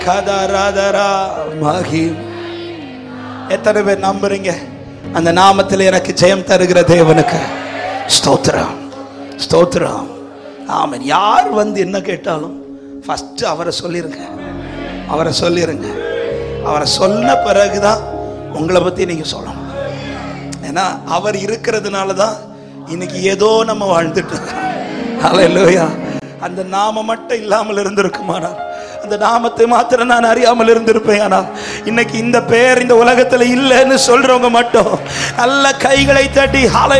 கதராதரா மகிம் எத்தனை பேர் நம்புறீங்க அந்த நாமத்தில் எனக்கு ஜெயம் தருகிற தேவனுக்கு ஸ்தோத்திரம் ஸ்தோத்திரம் ஆமென் யார் வந்து என்ன கேட்டாலும் ஃபர்ஸ்ட் அவரை சொல்லிருங்க அவரை சொல்லிருங்க அவரை சொன்ன பிறகுதான் உங்களை பத்தி நீங்க சொல்லணும் ஏன்னா அவர் இருக்கிறதுனால தான் இன்னைக்கு ஏதோ நம்ம வாழ்ந்துட்டு இருக்கோம் ஹalleluya அந்த நாமம் மட்டும் இல்லாமல் இருந்திருக்குமானால் அந்த நாமத்தை மாத்திரம் நான் அறியாமல் இருந்திருப்பேன் ஆனால் இன்னைக்கு இந்த பெயர் இந்த உலகத்துல இல்லைன்னு சொல்றவங்க மட்டும் நல்ல கைகளை தட்டி ஹாலை